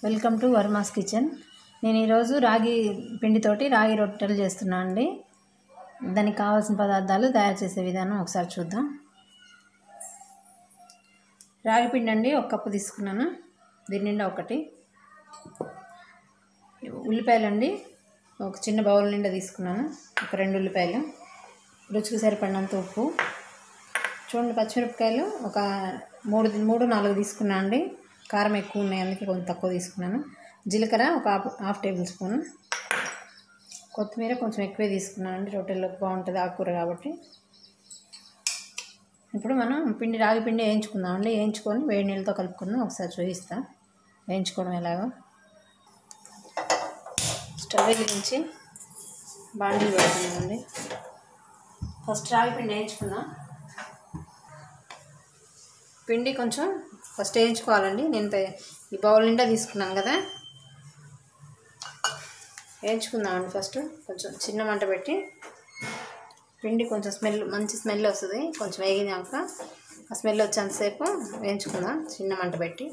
welcome to Varma's kitchen నేను ఈరోజు రాగి పిండితోటి రాగి రొట్టెలు చేస్తున్నాను అండి దానికి కావాల్సిన పదార్థాలు తయారు చేసే విధానం ఒకసారి చూద్దాం రాగి పిండి అండి ఒక కప్పు తీసుకున్నాను దీని నిండా ఒకటి ఉల్లిపాయలు అండి ఒక చిన్న బౌల్ నిండా తీసుకున్నాను ఒక రెండు ఉల్లిపాయలు రుచికి సరిపడినంత ఉప్పు చూడండి పచ్చిమిరపకాయలు ఒక మూడు మూడు నాలుగు తీసుకున్నాను అండి కారం ఎక్కువ ఉన్నాయి అందుకే కొంచెం తక్కువ తీసుకున్నాను జీలకర్ర ఒక హాఫ్ హాఫ్ టేబుల్ స్పూన్ కొత్తిమీర కొంచెం ఎక్కువే తీసుకున్నాను అండి రొట్టెల్లోకి బాగుంటుంది ఆకుకూర కాబట్టి ఇప్పుడు మనం పిండి రాగి పిండి వేయించుకుందాం అండి వేయించుకొని వేడి నీళ్ళతో కలుపుకుందాం ఒకసారి చూపిస్తా వేయించుకోవడం ఎలాగో స్టవ్ వెలిగించి బాండీలు పెడుతున్నామండి ఫస్ట్ రాగి పిండి వేయించుకుందాం పిండి కొంచెం ఫస్ట్ వేయించుకోవాలండి నేను పే- ఈ బౌల్ నిండా తీసుకున్నాను కదా వేయించుకుందామండి ఫస్ట్ కొంచెం చిన్న మంట పెట్టి పిండి కొంచెం స్మెల్ మంచి స్మెల్ వస్తుంది కొంచెం వేగినాక ఆ స్మెల్ వచ్చేంతసేపు వేయించుకుందాం చిన్న మంట పెట్టి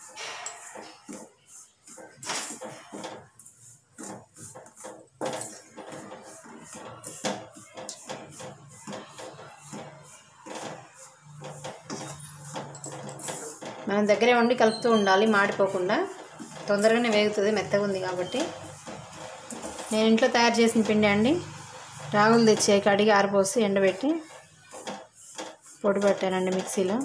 మనం దగ్గరే ఉండి కలుపుతూ ఉండాలి మాడిపోకుండా తొందరగానే వేగుతుంది మెత్తగా ఉంది కాబట్టి నేను ఇంట్లో తయారు చేసిన పిండి అండి రాగులు తెచ్చి కడిగి ఆరిపోసి ఎండబెట్టి పొడి పెట్టానండి మిక్సీలో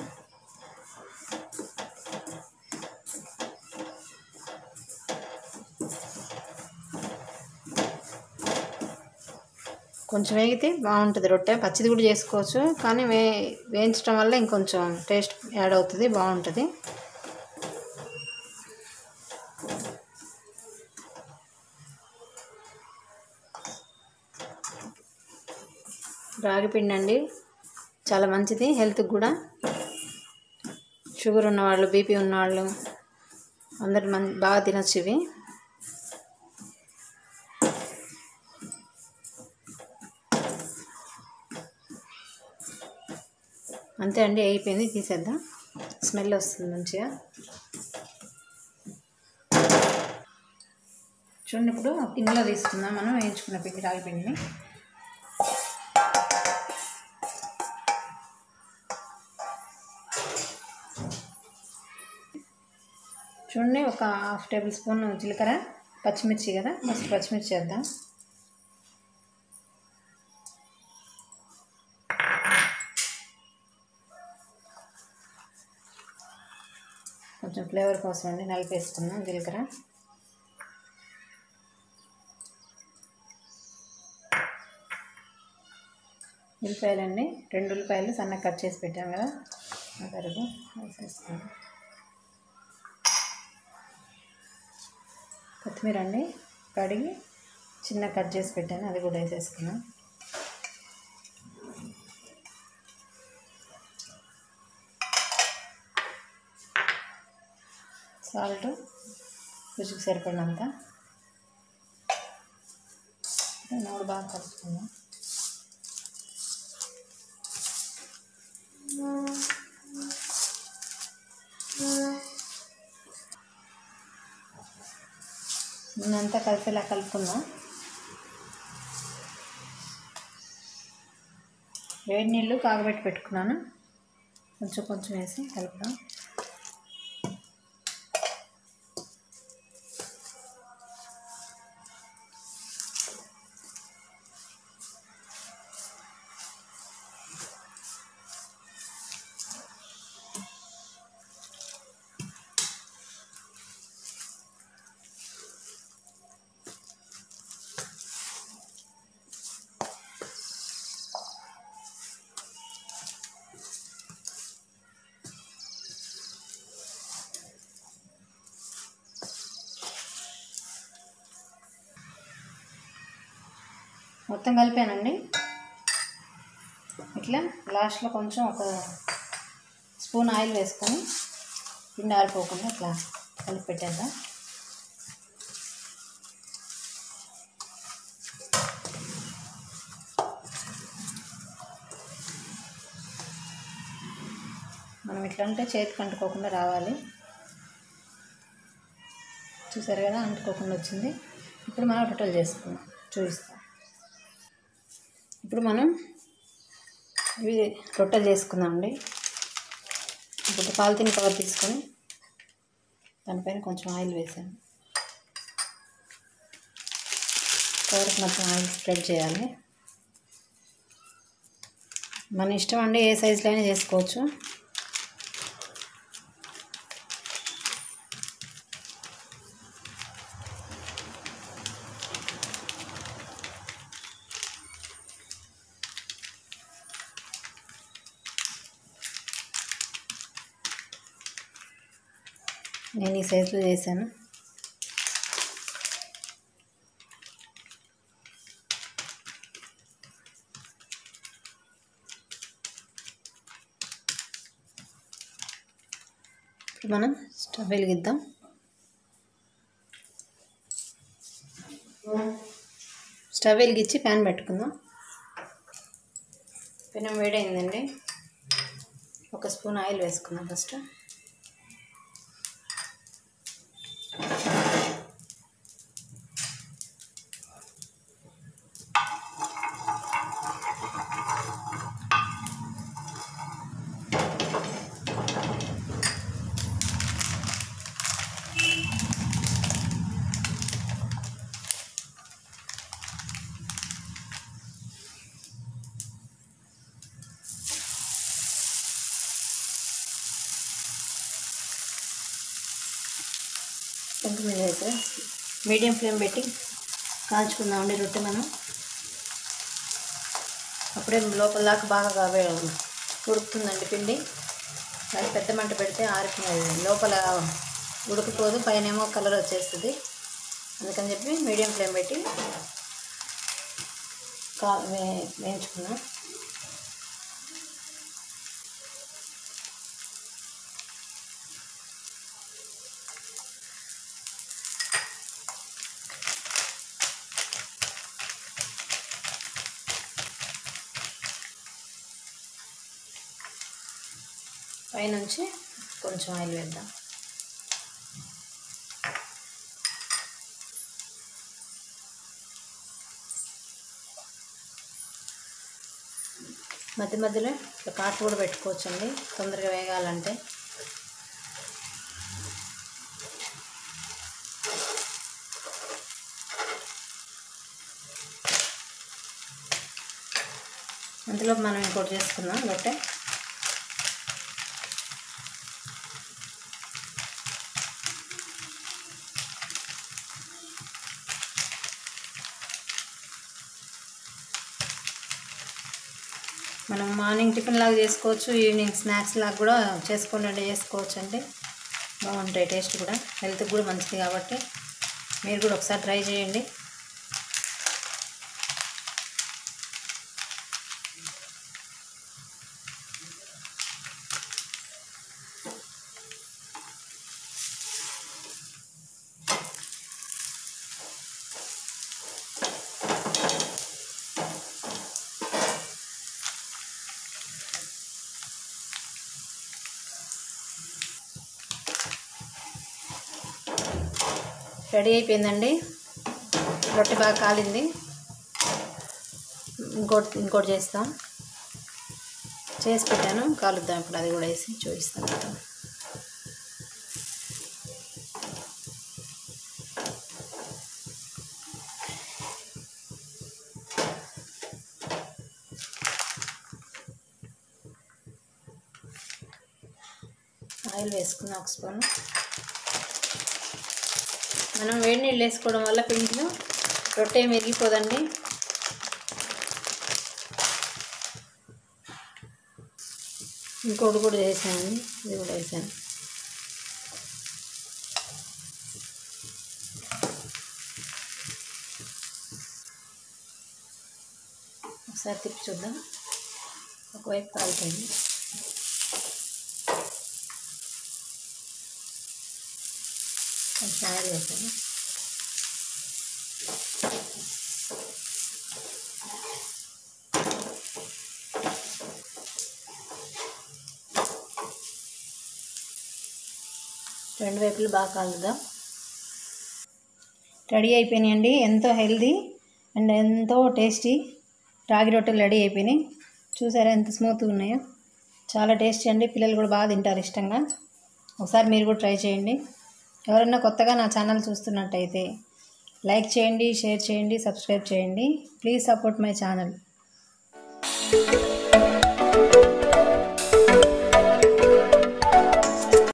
కొంచెం వేగితే బాగుంటుంది రొట్టె పచ్చిది కూడా చేసుకోవచ్చు కానీ వే వేయించడం వల్ల ఇంకొంచెం టేస్ట్ యాడ్ అవుతుంది బాగుంటుంది రాగి పిండి అండి చాలా మంచిది హెల్త్కి కూడా షుగర్ ఉన్నవాళ్ళు బీపీ ఉన్నవాళ్ళు అందరు మం బాగా తినచ్చు ఇవి అంతే అండి అయిపోయింది తీసేద్దాం స్మెల్ వస్తుంది మంచిగా చూడండి ఇప్పుడు గిన్నెలో తీసుకుందాం మనం వేయించుకున్న పిండి రాగి పిండిని చూడండి ఒక హాఫ్ టేబుల్ స్పూన్ జీలకర్ర పచ్చిమిర్చి కదా ఫస్ట్ పచ్చిమిర్చి వేద్దాం కొంచెం ఫ్లేవర్ కోసం అండి నలిపేసుకుందాం జీలకర్ర ఉల్లిపాయలండి రెండు ఉల్లిపాయలు సన్నగా కట్ చేసి పెట్టాం కదా ఆ తరుగు వేసేసుకుందాం కొత్తిమీర అండి కడిగి చిన్న కట్ చేసి పెట్టాను అది కూడా వేసేసుకున్నాం సాల్ట్ రుచికి సరిపడినంత మూడు బాగా కలుపుకుందాం నూనెంతా కలిపేలా కలుపుకుందాం వేడి నీళ్ళు కాగబెట్టి పెట్టుకున్నాను కొంచెం కొంచెం వేసి కలుపుదాం మొత్తం కలిపానండి ఇట్లా లాస్ట్లో కొంచెం ఒక స్పూన్ ఆయిల్ వేసుకొని పిండి ఆరిపోకుండా ఇట్లా కలిపి పెట్టేద్దాం మనం ఇట్లా అంటే చేతికి అంటుకోకుండా రావాలి చూసారు కదా అంటుకోకుండా వచ్చింది ఇప్పుడు మనం రొట్టెలు చేసుకుందాం చూపిస్తాం ఇప్పుడు మనం ఇవి రొట్టెలు చేసుకుందామండి ఇప్పుడు పాలిథిన్ కవర్ తీసుకొని దానిపైన కొంచెం ఆయిల్ వేసాను కవర్కి మొత్తం ఆయిల్ స్ప్రెడ్ చేయాలి మన ఇష్టం అండి ఏ సైజులో అయినా చేసుకోవచ్చు నేను ఈ సైజులో చేశాను ఇప్పుడు మనం స్టవ్ వెలిగిద్దాం స్టవ్ వెలిగించి ప్యాన్ పెట్టుకుందాం పెనం వేడైందండి ఒక స్పూన్ ఆయిల్ వేసుకుందాం ఫస్ట్ కొంచెం మీద అయితే మీడియం ఫ్లేమ్ పెట్టి కాల్చుకుందామండి రొట్టె మనం అప్పుడే లోపల దాకా బాగా కావే ఉడుకుతుందండి పిండి అది పెద్ద మంట పెడితే ఆరిపోయింది లోపల ఉడికిపోదు పైన ఏమో కలర్ వచ్చేస్తుంది అందుకని చెప్పి మీడియం ఫ్లేమ్ పెట్టి కా వే వేయించుకున్నాం పైనుంచి కొంచెం ఆయిల్ వేద్దాం మధ్య మధ్యలో ఇట్లా కాటు కూడా పెట్టుకోవచ్చండి తొందరగా వేగాలంటే అందులో మనం ఇంకోటి చేసుకుందాం రొట్టె మనం మార్నింగ్ టిఫిన్ లాగా చేసుకోవచ్చు ఈవినింగ్ స్నాక్స్ లాగా కూడా చేసుకోండి చేసుకోవచ్చు అండి బాగుంటాయి టేస్ట్ కూడా హెల్త్కి కూడా మంచిది కాబట్టి మీరు కూడా ఒకసారి ట్రై చేయండి రెడీ అయిపోయిందండి రొట్టె బాగా కాలింది ఇంకోటి ఇంకోటి చేస్తాం చేసి పెట్టాను కాలుద్దాం ఇప్పుడు అది కూడా వేసి చూపిస్తాను మొత్తం ఆయిల్ వేసుకున్నా ఒక స్పూన్ మనం వేడి నీళ్ళు వేసుకోవడం వల్ల పిండిలో రొట్టె మెరిగిపోదండి ఇంకోటి కూడా చేసానండి ఇది కూడా వేసాను ఒకసారి తిప్పి చూద్దాం ఒకవైపు కాలుతుంది కొంచెం ఆయిల్ వేసాను రెండు వైపులు బాగా కలుద్దాం రెడీ అయిపోయినాయండి ఎంతో హెల్దీ అండ్ ఎంతో టేస్టీ రాగి రొట్టెలు రెడీ అయిపోయినాయి చూసారా ఎంత స్మూత్గా ఉన్నాయో చాలా టేస్టీ అండి పిల్లలు కూడా బాగా తింటారు ఇష్టంగా ఒకసారి మీరు కూడా ట్రై చేయండి ఎవరైనా కొత్తగా నా ఛానల్ చూస్తున్నట్టయితే లైక్ చేయండి షేర్ చేయండి సబ్స్క్రైబ్ చేయండి ప్లీజ్ సపోర్ట్ మై ఛానల్